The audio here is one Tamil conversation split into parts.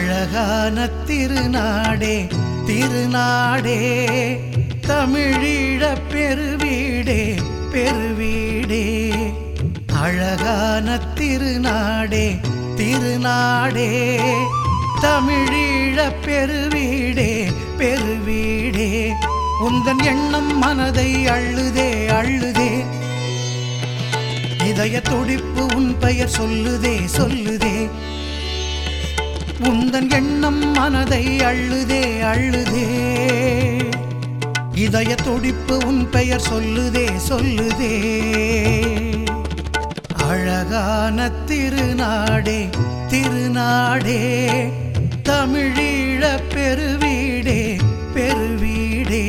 அழகான திருநாடே திருநாடே தமிழீழ பெருவீடே பெருவீடே அழகான திருநாடே திருநாடே தமிழீழ பெருவீடே பெருவீடே உந்தன் எண்ணம் மனதை அள்ளுதே அள்ளுதே இதய துடிப்பு உன் பெயர் சொல்லுதே சொல்லுதே உந்தன் எண்ணம் மனதை அள்ளுதே அள்ளுதே இதய துடிப்பு உன் பெயர் சொல்லுதே சொல்லுதே அழகான திருநாடே திருநாடே தமிழீழ பெருவீடே பெருவீடே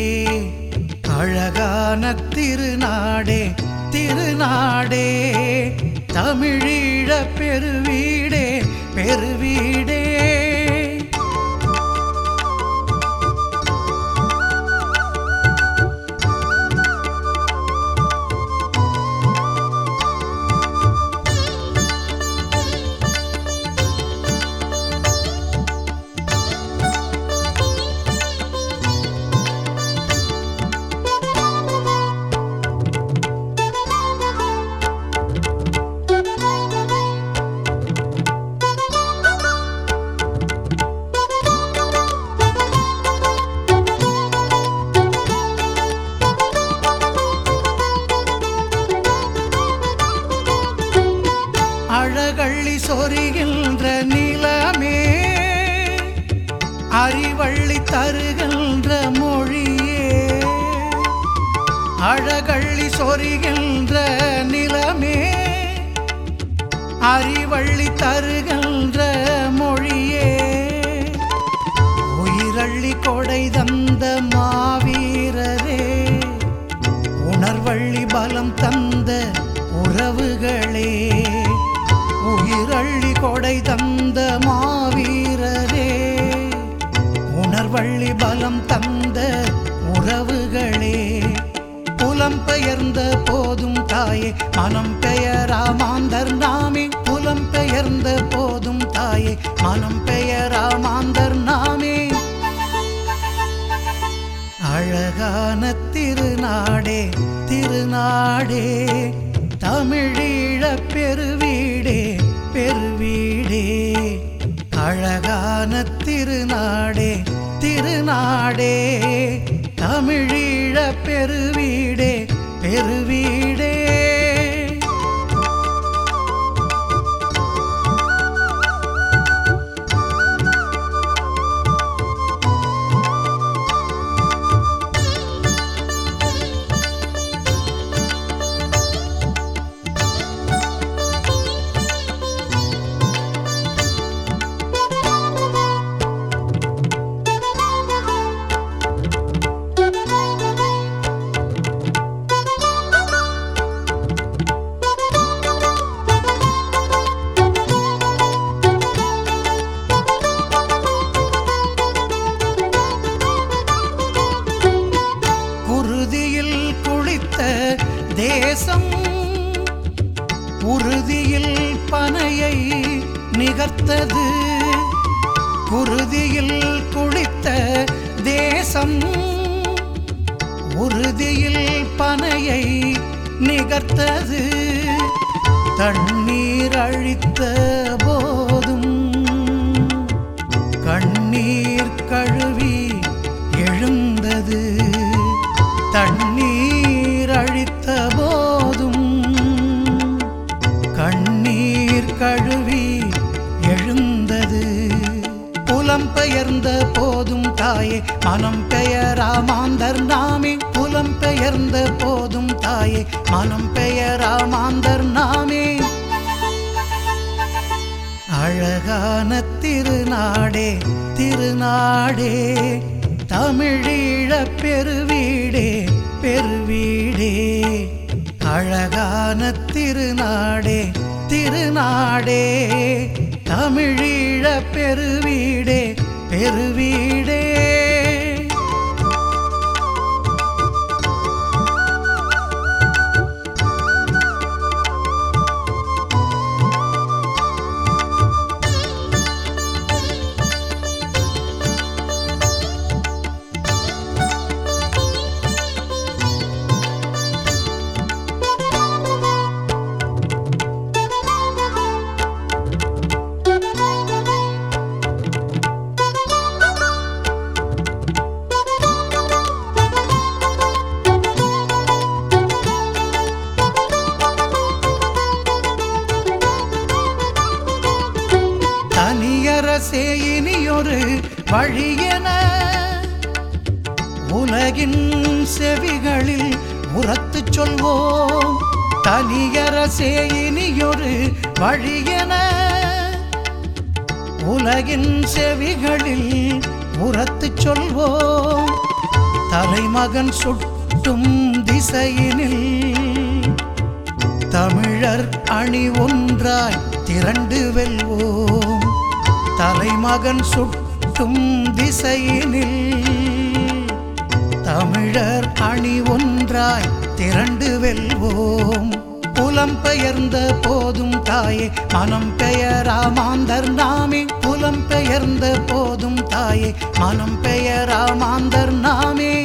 அழகான திருநாடே திருநாடே தமிழீழ பெருவீடே பெருவீடே அழகள்ளி சொரிகின்ற நிலமே அறிவள்ளி தருகின்ற மொழியே அழகள்ளி சொரிகின்ற நிலமே அறிவள்ளி தருகின்ற மொழியே உயிரள்ளி கொடை தந்த மாவீரரே உணர்வள்ளி பலம் தந்த உறவுகளே உயிரள்ளி கொடை தந்த மாவீரரே உணர்வள்ளி பலம் தந்த உறவுகளே புலம் பெயர்ந்த போதும் தாயே மனம் பெயரா மாந்தர் நாமே புலம் பெயர்ந்த போதும் தாயே மனம் பெயரா மாந்தர் நாமே அழகான திருநாடே திருநாடே தமிழீழ பெருவீடே பெருவீடே அழகான திருநாடே திருநாடே தமிழீழ பெருவீடே பெருவீடே குருதியில் குளித்த தேசம் உறுதியில் பனையை நிகர்த்தது குருதியில் குளித்த தேசம் உறுதியில் பனையை நிகர்த்தது தண்ணீர் அழித்த போதும் கண்ணீர் கழுவி எழுந்தது தண்ணீர் அழித்த போதும் கண்ணீர் கழுவி எழுந்தது புலம் பெயர்ந்த போதும் தாயே மனம் பெயரா மாந்தர் நாமே புலம் பெயர்ந்த போதும் தாயே மனம் பெயரா மாந்தர் நாமே அழகான திருநாடே திருநாடே தமிழீழ பெருவீடே பெருவீடே அழகான திருநாடே திருநாடே தமிழீழ பெருவீடே பெருவீடே தமிழரசே இனியொரு வழியென உலகின் செவிகளில் உரத்துச் சொல்வோம் தனியரசே இனியொரு வழியென உலகின் செவிகளில் உரத்துச் சொல்வோம் தலைமகன் சுட்டும் திசையினில் தமிழர் அணி ஒன்றாய் திரண்டு வெல்வோம் தலைமகன் சுட்டும் திசையினில் தமிழர் அணி ஒன்றாய் திரண்டு வெல்வோம் புலம் பெயர்ந்த போதும் தாயே மனம் பெயரா மாந்தர் நாமே புலம் பெயர்ந்த போதும் தாயே மனம் பெயரா மாந்தர் நாமே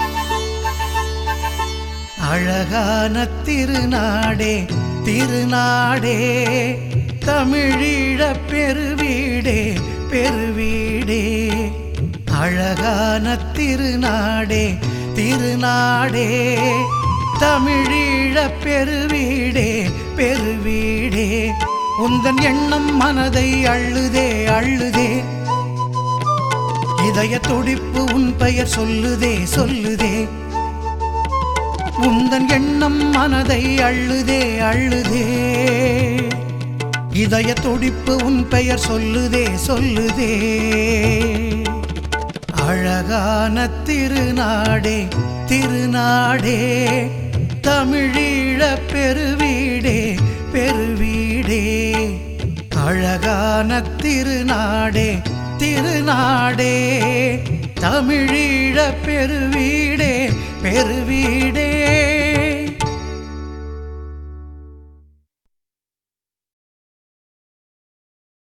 அழகான திருநாடே திருநாடே தமிழீழ பெருவீடே பெருவீடே அழகான திருநாடே திருநாடே தமிழீழ பெருவீடே பெருவீடே உந்தன் எண்ணம் மனதை அள்ளுதே அள்ளுதே இதய துடிப்பு உன் பெயர் சொல்லுதே சொல்லுதே உந்தன் எண்ணம் மனதை அள்ளுதே அள்ளுதே இதய துடிப்பு உன் பெயர் சொல்லுதே சொல்லுதே அழகான திருநாடே திருநாடே தமிழீழ பெருவீடே பெருவீடே அழகான திருநாடே திருநாடே தமிழீழ பெருவீடே பெருவீடே